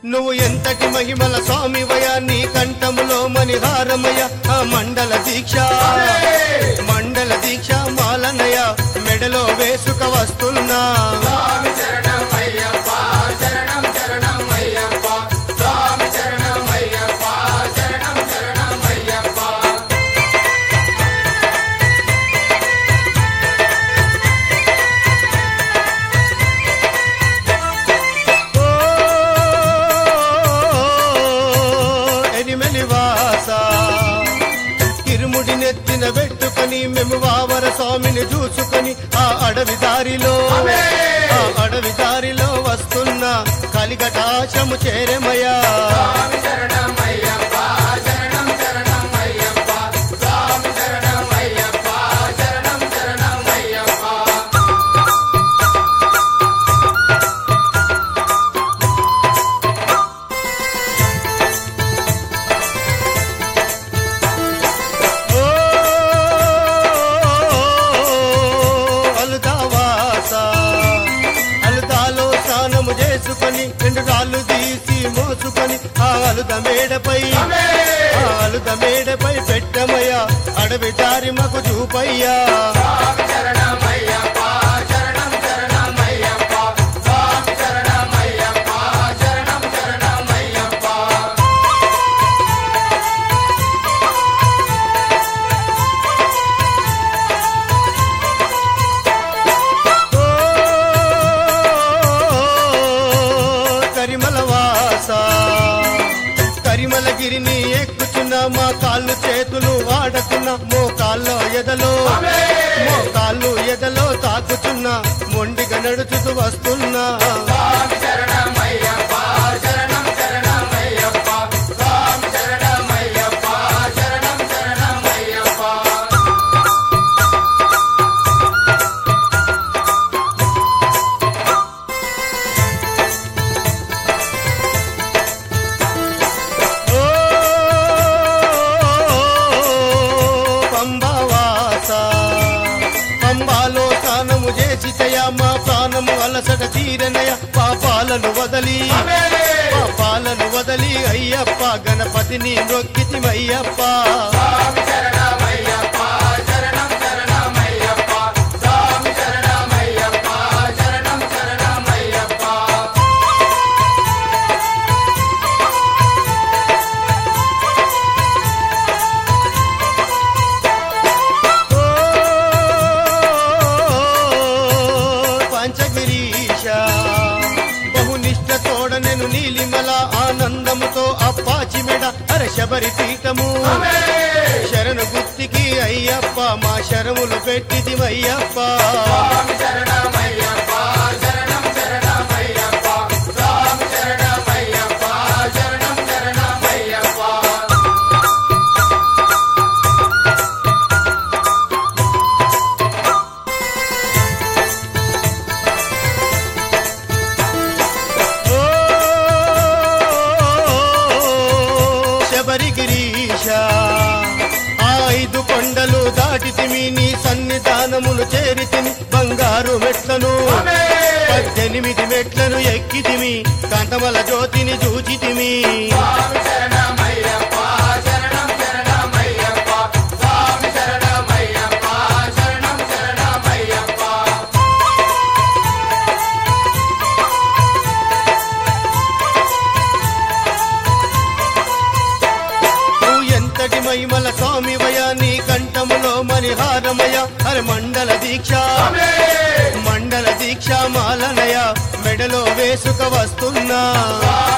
నువ్వు ఎంతటి మహిమల స్వామివయ నీ కంఠములో మణిహారమయ ఆ మండల దీక్ష మండల దీక్ష మాలనయ మెడలో వేసుక వస్తున్నా స్వామి శరణం అయ్యప్ప శరణం శరణం అయ్యప్ప స్వామి శరణం అయ్యప్ప శరణం శరణం అయ్యప్ప ఓ ఎనిమెలివాస ఇరుముడి నెత్తిన పెట్టుకొని మేము వావర స్వామిని చూసుకొని ఆ అడవి దారిలో ఆ అడవి దారిలో వస్తున్న కలిగటాశము చేరమయ్యా స్వామి శరణం అయ్యప్ప శరణం శరణం అయ్యప్ప స్వామి శరణం అయ్యప్ప శరణం శరణం అయ్యప్ప ఓ అలుదావాస అలుదాలో స్నానము చేసుకొని రెండు రాళ్ళు తీసి మోసుకొని ఆ అలుద మేడపై ఆ అలుద మేడపై పెట్టమయ్యా అడవి దారి మాకు చూపయ్యా స్వామి శరణం అయ్యప్ప శరణం శరణం అయ్యప్ప స్వామి శరణం అయ్యప్ప శరణం శరణం అయ్యప్ప ఓ కరిమల వాస కరిమలగిరిని ఎక్కుచున్న మా కాళ్ళు చేతులు వాడకున్న మోకాల్లో ఎదలో మోకాళ్ళు ఎదలో తాకుచున్న మొండిగా నడుచుతూ వస్తున్నా స్వామి శరణం అయ్యప్ప శరణం శరణం అయ్యప్ప స్వామి శరణం అయ్యప్ప శరణం శరణం అయ్యప్ప ఓ పంబవాస పంబాలో స్నానము చేసితయ మా ప్రాణము అలసట తీరనయ పాపాలను వదలి పాపాలను వదలి అయ్యప్ప గణపతిని నొక్కితిమయ్యప్ప స్వామి శరణం అయ్యప్ప శరణం శరణం అయ్యప్ప స్వామి శరణం అయ్యప్ప శరణం శరణం అయ్యప్ప ఓ పంచగిరీశ బహునిష్ట తోడ నేను నీలిమల ఆనందముతో అప్పాచి మెడ అర శబరి పీఠము శరణు గుత్తికి అయ్యప్ప మా శరములు పెట్టిదిమయ్యప్ప స్వామి శరణం అయ్యప్ప శరణం శరణం అయ్యప్ప స్వామి శరణం అయ్యప్ప శరణం శరణం అయ్యప్ప ఓ శబరిగిరీశ ఆ ఐదు కొండలు దాటితిమి నీ సన్నిధానములు చేరితిమి బంగారు మెట్లను పద్దెనిమిది మెట్లను ఎక్కితిమి కంటమల జ్యోతిని చూచితిమి స్వామి శరణం అయ్యప్ప శరణం శరణం అయ్యప్ప స్వామి శరణం అయ్యప్ప శరణం శరణం అయ్యప్ప నువ్వు ఎంతటి మహిమల స్వామివయ నీ కంఠములో మణిహారమయ హర మండల దీక్ష మండల దీక్ష మాలనయ మెడలో వేసుక వస్తున్నా స్వామి